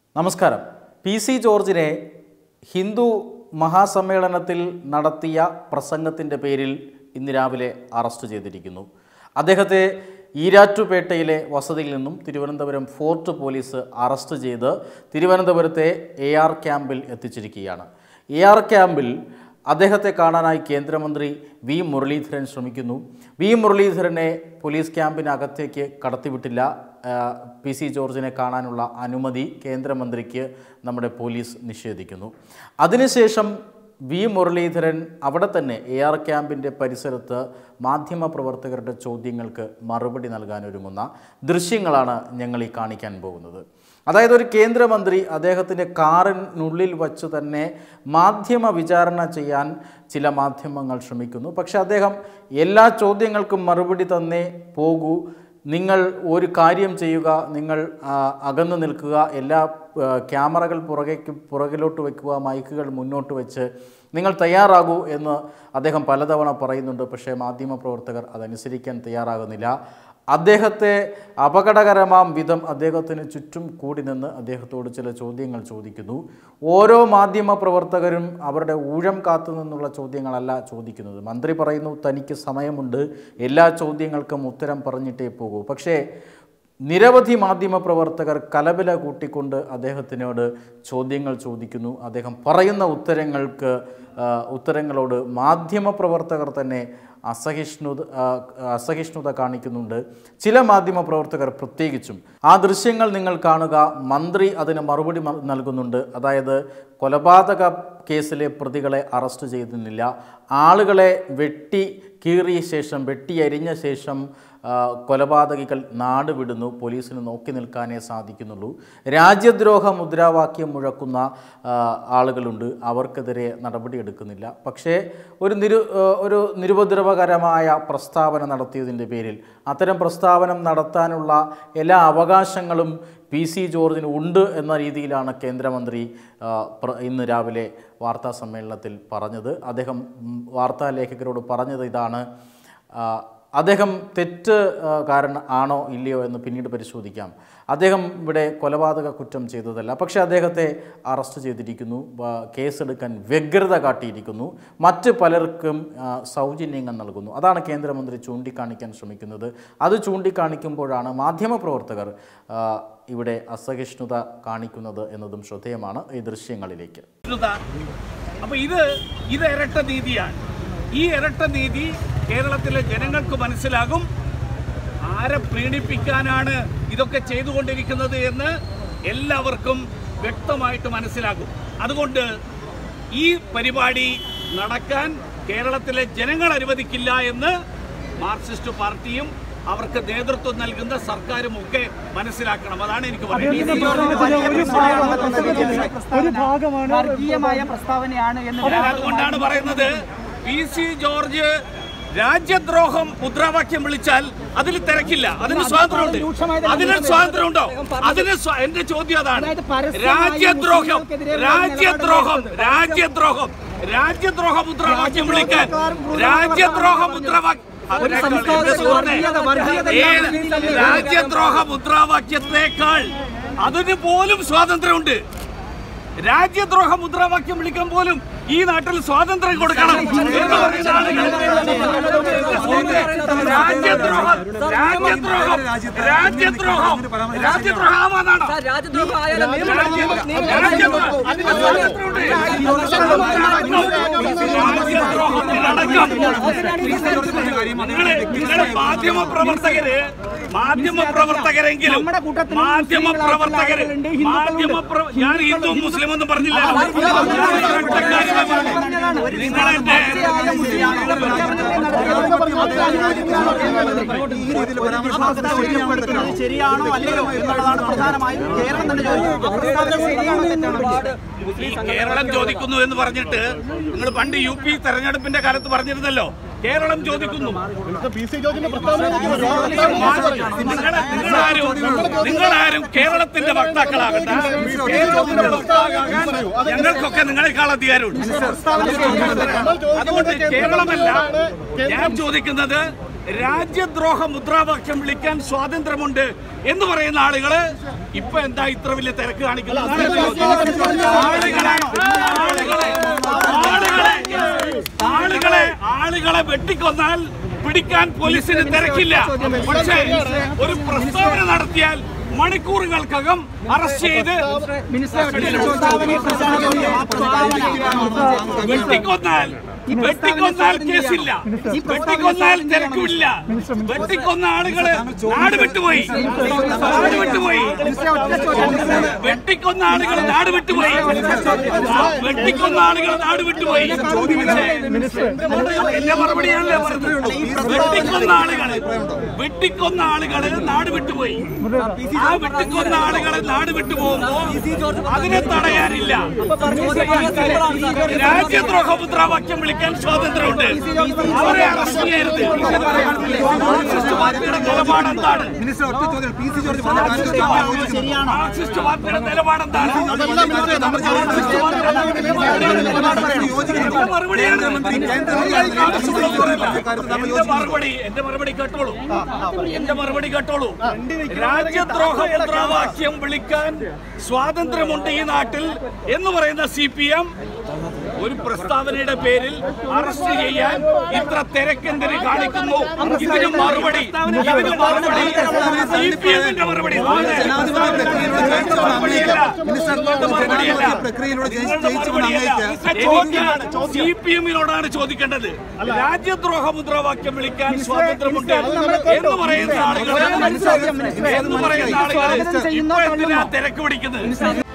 നമസ്കാരം P C ജോർജിനെ ഹിന്ദു മഹാസമ്മേളനത്തിൽ നടത്തിയ പ്രസംഗത്തിൻ്റെ പേരിൽ ഇന്ന് രാവിലെ അറസ്റ്റ് ചെയ്തിരിക്കുന്നു അദ്ദേഹത്തെ ഈരാറ്റുപേട്ടയിലെ വസതിയിൽ നിന്നും തിരുവനന്തപുരം ഫോർട്ട് പോലീസ് അറസ്റ്റ് ചെയ്ത് തിരുവനന്തപുരത്തെ എ ആർ ക്യാമ്പിൽ എത്തിച്ചിരിക്കുകയാണ് എ ആർ ക്യാമ്പിൽ അദ്ദേഹത്തെ കാണാനായി കേന്ദ്രമന്ത്രി വി മുരളീധരൻ ശ്രമിക്കുന്നു വി മുരളീധരനെ പോലീസ് ക്യാമ്പിനകത്തേക്ക് കടത്തിവിട്ടില്ല ആ, പി സി ജോർജിനെ കാണാനുള്ള അനുമതി കേന്ദ്രമന്ത്രിക്ക് നമ്മുടെ പോലീസ് നിഷേധിക്കുന്നു അതിനുശേഷം വി മുരളീധരൻ അവിടെ തന്നെ എ ആർ ക്യാമ്പിൻ്റെ പരിസരത്ത് മാധ്യമപ്രവർത്തകരുടെ ചോദ്യങ്ങൾക്ക് മറുപടി നൽകാൻ ഒരുങ്ങുന്ന ദൃശ്യങ്ങളാണ് ഞങ്ങൾ ഈ കാണിക്കാൻ പോകുന്നത് അതായത് ഒരു കേന്ദ്രമന്ത്രി അദ്ദേഹത്തിൻ്റെ കാറിനുള്ളിൽ വച്ച് തന്നെ മാധ്യമ വിചാരണ ചെയ്യാൻ ചില മാധ്യമങ്ങൾ ശ്രമിക്കുന്നു പക്ഷെ അദ്ദേഹം എല്ലാ ചോദ്യങ്ങൾക്കും മറുപടി തന്നേ പോകൂ നിങ്ങൾ ഒരു കാര്യം ചെയ്യുക നിങ്ങൾ ആ, അകന്നു നിൽക്കുക എല്ലാ ആ, ക്യാമറകൾ പുറകേക്ക് പുറകിലോട്ട് വെക്കുക മൈക്കുകൾ മുന്നോട്ട് വെച്ച് നിങ്ങൾ തയ്യാറാകൂ എന്ന് അദ്ദേഹം പലതവണ പറയുന്നുണ്ട് പക്ഷേ മാധ്യമപ്രവർത്തകർ അതനുസരിക്കാൻ തയ്യാറാകുന്നില്ല അദ്ദേഹത്തെ അപകടകരമാം വിധം അദ്ദേഹത്തിന് ചുറ്റും കൂടി നിന്ന് അദ്ദേഹത്തോട് ചില ചോദ്യങ്ങൾ ചോദിക്കുന്നു ഓരോ മാധ്യമ പ്രവർത്തകരും അവരുടെ ഊഴം കാത്തു നിന്നുള്ള ചോദ്യങ്ങളല്ല ചോദിക്കുന്നത് മന്ത്രി പറയുന്നു തനിക്ക് സമയമുണ്ട് എല്ലാ ചോദ്യങ്ങൾക്കും ഉത്തരം പറഞ്ഞിട്ടേ പോകൂ പക്ഷേ നിരവധി മാധ്യമ പ്രവർത്തകർ കലബല കൂട്ടിക്കൊണ്ട് അദ്ദേഹത്തിനോട് ചോദ്യങ്ങൾ ചോദിക്കുന്നു അദ്ദേഹം പറയുന്ന ഉത്തരങ്ങൾക്ക് ആ, ഉത്തരങ്ങളോട് മാധ്യമ പ്രവർത്തകർ തന്നെ അസഹിഷ്ണുത ആ, അസഹിഷ്ണുത കാണിക്കുന്നുണ്ട് ചില മാധ്യമ പ്രവർത്തകർ പ്രത്യേകിച്ചും ആ ദൃശ്യങ്ങൾ നിങ്ങൾ കാണുക മന്ത്രി അതിന് മറുപടി മ- നൽകുന്നുണ്ട് അതായത് കൊലപാതക കേസിലെ പ്രതികളെ അറസ്റ്റ് ചെയ്തിരുന്നില്ല ആളുകളെ വെട്ടി കീറിയ ശേഷം വെട്ടിയരിഞ്ഞ ശേഷം ആ, കൊലപാതകികൾ നാട് വിടുന്നു പോലീസിന് നോക്കി നിൽക്കാനേ സാധിക്കുന്നുള്ളൂ രാജ്യദ്രോഹ മുദ്രാവാക്യം മുഴക്കുന്ന ആ, ആളുകളുണ്ട് അവർക്കെതിരെ നടപടിയെടുക്കുന്നില്ല പക്ഷേ ഒരു നിരു ആ, ഒരു നിരുപദ്രവകരമായ പ്രസ്താവന നടത്തിയതിൻ്റെ പേരിൽ അത്തരം പ്രസ്താവന നടത്താനുള്ള എല്ലാ അവകാശങ്ങളും പി സി ജോർജിന് ഉണ്ട് എന്ന രീതിയിലാണ് കേന്ദ്രമന്ത്രി ആ, പ്ര- ഇന്ന് രാവിലെ വാർത്താ സമ്മേളനത്തിൽ പറഞ്ഞത് അദ്ദേഹം ഉം, വാർത്താ ലേഖകരോട് പറഞ്ഞത് ഇതാണ് ആ, അദ്ദേഹം തെറ്റ് ആ, കാരണം ആണോ ഇല്ലയോ എന്ന് പിന്നീട് പരിശോധിക്കാം അദ്ദേഹം ഇവിടെ കൊലപാതക കുറ്റം ചെയ്തതല്ല പക്ഷേ അദ്ദേഹത്തെ അറസ്റ്റ് ചെയ്തിരിക്കുന്നു വ- കേസെടുക്കാൻ വ്യഗ്രത കാട്ടിയിരിക്കുന്നു മറ്റ് പലർക്കും ആ, സൗജന്യങ്ങൾ നൽകുന്നു അതാണ് കേന്ദ്രമന്ത്രി ചൂണ്ടിക്കാണിക്കാൻ ശ്രമിക്കുന്നത് അത് ചൂണ്ടിക്കാണിക്കുമ്പോഴാണ് മാധ്യമപ്രവർത്തകർ ആ, ഇവിടെ അസഹിഷ്ണുത കാണിക്കുന്നത് എന്നതും ശ്രദ്ധേയമാണ് ഈ ദൃശ്യങ്ങളിലേക്ക് ഇതാ. അപ്പൊ ഇത് ഇത് ഇരട്ട നീതിയാണ് ഈ ഇരട്ട നീതി കേരളത്തിലെ ജനങ്ങൾക്ക് മനസ്സിലാകും ആരെ പ്രീണിപ്പിക്കാനാണ് ഇതൊക്കെ ചെയ്തുകൊണ്ടിരിക്കുന്നത് എന്ന് എല്ലാവർക്കും വ്യക്തമായിട്ട് മനസ്സിലാകും അതുകൊണ്ട് ഈ പരിപാടി നടക്കാൻ കേരളത്തിലെ ജനങ്ങൾ അനുവദിക്കില്ല എന്ന് മാർക്സിസ്റ്റ് പാർട്ടിയും അവർക്ക് നേതൃത്വം നൽകുന്ന സർക്കാരും ഒക്കെ മനസ്സിലാക്കണം അതാണ് എനിക്ക് പറയുന്നത് ഒരു ഭാഗമാണ് വർഗീയമായ പ്രസ്താവനയാണ് എന്ന് ഞാൻ അതുകൊണ്ടാണ് പറയുന്നത് പി സി ജോർജ് രാജ്യദ്രോഹം മുദ്രാവാക്യം വിളിച്ചാൽ അതിൽ തിരക്കില്ല അതിന് സ്വാതന്ത്ര്യമുണ്ട് അതിന് സ്വാതന്ത്ര്യമുണ്ടോ അതിന് സ്വ- എന്റെ ചോദ്യം അതാണ് അതായത് പരസ്യമായി രാജ്യദ്രോഹം മുസ്ലിങ്ങൾക്കെതിരെ രാജ്യദ്രോഹം രാജ്യദ്രോഹം രാജ്യദ്രോഹ മുദ്രാവാക്യം വിളിക്കാൻ രാജ്യദ്രോഹ മുദ്രാവാക്യം അതിനേക്കാൾ എന്റെ സുഹൃത്തേ, ഏത് രാജ്യദ്രോഹ മുദ്രാവാക്യത്തെക്കാൾ അതിന് പോലും സ്വാതന്ത്ര്യമുണ്ട് രാജ്യദ്രോഹ മുദ്രാവാക്യം വിളിക്കാൻ പോലും ഈ നാട്ടിൽ സ്വാതന്ത്ര്യം കൊടുക്കണം എന്ന് പറയുന്ന ആളുകൾ രാജ്യദ്രോഹം രാജ്യദ്രോഹം രാജ്യദ്രോഹം രാജ്യദ്രോഹമാണാണോ രാജ്യദ്രോഹം ആയാലും രാജ്യദ്രോഹം അതിന് സ്വാതന്ത്ര്യമുണ്ട് രാജ്യദ്രോഹത്തിലടക്കം നിങ്ങളെ നിങ്ങളെ മാധ്യമ പ്രവർത്തകര് മാധ്യമ പ്രവർത്തകരെങ്കിലും മാധ്യമ പ്രവർത്തകര് മാധ്യമ പ്ര- ഞാൻ ഹിന്ദു മുസ്ലിം ഒന്നും പറഞ്ഞില്ല നിങ്ങളെന്റെ ശരിയാണോ അല്ലയോ എന്നുള്ളതാണ് പ്രധാനമായും കേരളം തന്നെ ചോദിക്കുന്നത് ആ പ്രസ്താവന ശരിയാണോ തെറ്റാണോ ഈ കേരളം ചോദിക്കുന്നു എന്ന് പറഞ്ഞിട്ട് നിങ്ങൾ പണ്ട് യു പി തെരഞ്ഞെടുപ്പിന്റെ കാലത്ത് പറഞ്ഞിരുന്നല്ലോ കേരളം ചോദിക്കുന്നു പി സി ജോർജിന്റെ പ്രസ്താവന നിങ്ങളെ- നിങ്ങളാരും നിങ്ങളാരും കേരളത്തിന്റെ വക്താക്കളാകണ്ട കേരളത്തിന്റെ വക്താകാൻ ഞങ്ങൾക്കൊക്കെ നിങ്ങളെക്കാൾ അധികാരമുണ്ട് അതുകൊണ്ട് കേരളമല്ല ഞാൻ ചോദിക്കുന്നത് രാജ്യദ്രോഹ മുദ്രാവാക്യം വിളിക്കാൻ സ്വാതന്ത്ര്യമുണ്ട് എന്ന് പറയുന്ന ആളുകള് ഇപ്പൊ എന്താ ഇത്ര വലിയ തിരക്ക് കാണിക്കുന്നത് ആളുകളെ ആളുകളെ ആളുകളെ ആളുകളെ ആളുകളെ വെട്ടിക്കൊന്നാൽ പിടിക്കാൻ പോലീസിന് തിരക്കില്ല പക്ഷേ ഒരു പ്രസ്താവന നടത്തിയാൽ മണിക്കൂറുകൾക്കകം അറസ്റ്റ് ചെയ്ത് വെട്ടിക്കൊന്നാൽ വെട്ടിക്കൊന്നാൽ കേസില്ല വെട്ടിക്കൊന്നാൽ തിരക്കില്ല വെട്ടിക്കൊന്ന ആളുകള് നാട് വിട്ടുപോയി നാട് വിട്ടുപോയി വെട്ടിക്കൊന്ന ആളുകൾ നാട് വിട്ടുപോയി വെട്ടിക്കൊന്ന ആളുകൾ നാട് വിട്ടുപോയി എന്റെ മറുപടിയല്ലേ പറഞ്ഞത് വെട്ടിക്കൊന്ന ആളുകള് വെട്ടിക്കൊന്ന ആളുകള് നാട് വിട്ടുപോയി ആ വെട്ടിക്കൊന്ന ആളുകളെ നാട് വിട്ടുപോകുമ്പോ അതിനെ തടയാനില്ല രാജ്യദ്രോഹ മുദ്രാവാക്യം വിളിക്കാൻ സ്വാതന്ത്ര്യമുണ്ട് അവരെ അറസ്റ്റ് ചെയ്യരുത് മാർക്സിസ്റ്റ് പാർട്ടിയുടെ നിലപാട് എന്താണ് മിനിസ്റ്റർ ഒറ്റ ചോദ്യം പി സി ജോർജ് പറഞ്ഞ കാര്യത്തിൽ താങ്കൾ യോജിക്കുന്നു. മാർക്സിസ്റ്റ് പാർട്ടിയുടെ നിലപാട് എന്താണ് അതെല്ലാം മിനിസ്റ്ററെ നമ്മൾ മാർക്സിസ്റ്റ് പാർട്ടിയുടെ നിലപാട് പറയണം. എന്റെ മറുപടിയാണ് കാര്യത്തിൽ താങ്കൾ എന്റെ മറുപടി എന്റെ മറുപടി കേട്ടോളൂ എന്റെ മറുപടി കേട്ടോളൂ രാജ്യദ്രോഹ മുദ്രാവാക്യം വിളിക്കാൻ സ്വാതന്ത്ര്യമുണ്ട് ഈ നാട്ടിൽ എന്ന് പറയുന്ന സി പി എം ഒരു പ്രസ്താവനയുടെ പേരിൽ അറസ്റ്റ് ചെയ്യാൻ ഇത്ര തിരക്കെന്തിന് കാണിക്കുന്നു ഇതിന് മറുപടി ഇതിന് മറുപടി സി പി എമ്മിന്റെ മറുപടി നിങ്ങളുടെ മറുപടിയല്ല നിങ്ങളുടെ മറുപടിയല്ല പ്രക്രിയയിലൂടെ ജയിച്ച് നിങ്ങളുടെ ജയിച്ചുകൊണ്ട് മറുപടിയല്ല സി പി എമ്മിനോടാണ് ചോദിക്കേണ്ടത് രാജ്യദ്രോഹ മുദ്രാവാക്യം വിളിക്കാൻ സ്വാതന്ത്ര്യമുണ്ട് എന്ന് പറയുന്ന ആളുകൾ എന്ന് പറയുന്ന ആളുകൾ ഇപ്പൊ എന്തിനാ തിരക്ക് പിടിക്കുന്നത്